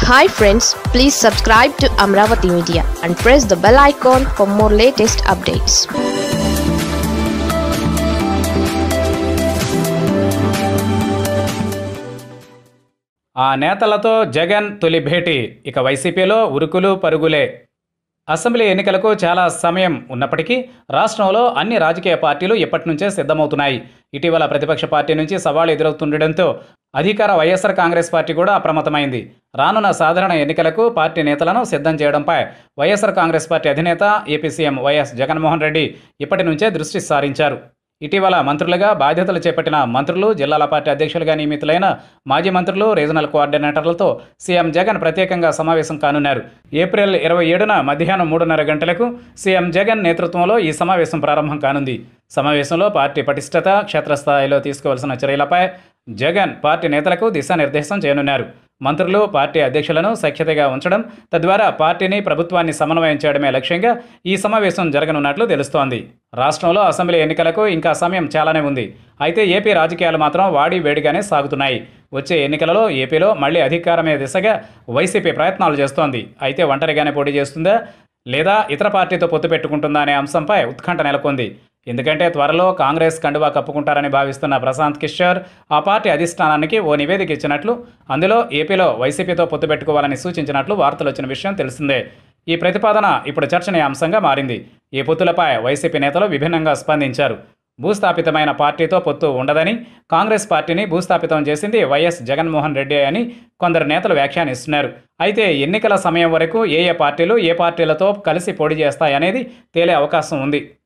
hi friends please subscribe to Amaravati media and press the bell icon for more latest updates ఆ నేతలతో జగన్ తొలి భేటీ ఇక వైసీపీలో ఉరుకులు పరుగులే అసెంబ్లీ ఎన్నికలకు చాలా సమయం ఉన్నప్పటికీ రాష్ట్రంలో అన్ని రాజకీయ పార్టీలు ఇప్పటి నుంచే సిద్ధమవుతున్నాయి ఇటీవల ప్రతిపక్ష పార్టీ నుంచి సవాళ్లు ఎదురవుతుండటంతో అధికార వైఎస్ఆర్ కాంగ్రెస్ పార్టీ కూడా అప్రమత్తమైంది రానున్న సాధారణ ఎన్నికలకు పార్టీ నేతలను సిద్ధం చేయడంపై వైఎస్ఆర్ కాంగ్రెస్ పార్టీ అధినేత AP CM YS Jaganmohan Reddy ఇప్పటి నుంచే దృష్టి సారించారు ఇటీవల మంత్రులుగా బాధ్యతలు చేపట్టిన మంత్రులు జిల్లాల పార్టీ అధ్యక్షులుగా నియమితులైన మాజీ మంత్రులు రీజనల్ కోఆర్డినేటర్లతో సీఎం జగన్ ప్రత్యేకంగా సమావేశం కానున్నారు ఏప్రిల్ ఇరవై ఏడున మధ్యాహ్నం మూడున్నర గంటలకు సీఎం జగన్ నేతృత్వంలో ఈ సమావేశం ప్రారంభం కానుంది సమావేశంలో పార్టీ పటిష్టత క్షేత్రస్థాయిలో తీసుకోవాల్సిన చర్యలపై జగన్ పార్టీ నేతలకు దిశానిర్దేశం చేయనున్నారు మంత్రులు పార్టీ అధ్యక్షులను సఖ్యతగా ఉంచడం తద్వారా పార్టీని ప్రభుత్వాన్ని సమన్వయం చేయడమే లక్ష్యంగా ఈ సమావేశం జరగనున్నట్లు తెలుస్తోంది రాష్ట్రంలో అసెంబ్లీ ఎన్నికలకు ఇంకా సమయం చాలానే ఉంది అయితే ఏపీ రాజకీయాలు మాత్రం వాడి వేడిగానే సాగుతున్నాయి వచ్చే ఎన్నికలలో ఏపీలో మళ్లీ అధికారమే దిశగా వైసీపీ ప్రయత్నాలు చేస్తోంది అయితే ఒంటరిగానే పోటీ చేస్తుందా లేదా ఇతర పార్టీతో పొత్తు పెట్టుకుంటుందా అనే అంశంపై ఉత్కంఠ నెలకొంది ఎందుకంటే త్వరలో కాంగ్రెస్ కండువా కప్పుకుంటారని భావిస్తున్న ప్రశాంత్ కిషోర్ ఆ పార్టీ అధిష్టానానికి ఓ నివేదిక ఇచ్చినట్లు అందులో ఏపీలో వైసీపీతో పొత్తు పెట్టుకోవాలని సూచించినట్లు వార్తలు వచ్చిన విషయం తెలిసిందే ఈ ప్రతిపాదన ఇప్పుడు చర్చనీయాంశంగా మారింది ఈ పొత్తులపై వైసీపీ నేతలు విభిన్నంగా స్పందించారు భూస్థాపితమైన పార్టీతో పొత్తు ఉండదని కాంగ్రెస్ పార్టీని భూస్థాపితం చేసింది వైఎస్ జగన్మోహన్ రెడ్డి అని కొందరు నేతలు వ్యాఖ్యానిస్తున్నారు అయితే ఎన్నికల సమయం వరకు ఏ ఏ పార్టీలు ఏ పార్టీలతో కలిసి పోటీ చేస్తాయనేది తేలే అవకాశం ఉంది